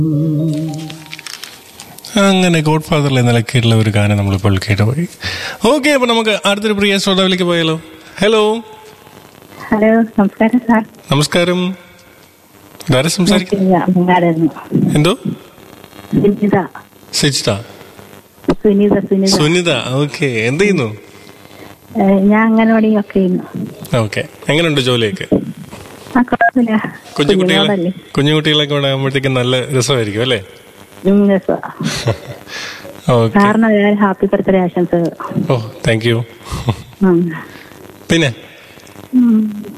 അങ്ങനെ ഗോഡ് ഫാദറിലെ നിലക്കിയിട്ടുള്ള ഒരു ഗാനം നമ്മളിപ്പോൾ കേട്ടുപോയി ഓക്കെ അപ്പൊ നമുക്ക് അടുത്തൊരു പ്രിയ ശ്രോതാവിലേക്ക് പോയാലോ ഹലോ ഹലോ നമസ്കാരം സാർ നമസ്കാരം ഇതാരെ സംസാരിക്കും മങ്ങാടായിരുന്നു എന്തോ സുനിത സിജിത സുനിത സുനിത സുനിത ഓക്കെ എന്ത് ചെയ്യുന്നു ഏ, ഞാൻ അംഗൻവാടി ഒക്കെ ചെയ്യുന്നു ഓക്കെ എങ്ങനെയുണ്ട് ജോലിയൊക്കെ ആ കുഴപ്പമില്ല കുഞ്ഞു കുട്ടികളെ കുഞ്ഞുങ്ങളല്ലേ കുഞ്ഞു കുട്ടികളൊക്കെ ഇവിടെ ആകുമ്പോഴത്തേക്കും നല്ല രസമായിരിക്കും അല്ലേ ഉം, രസമാ. ഓക്കെ സാറിന് ഒരു ഹാപ്പി ബർത്ത്ഡേ ആശംസകൾ ഓ താങ്ക് യു ഉം. പിന്നെ ഉം.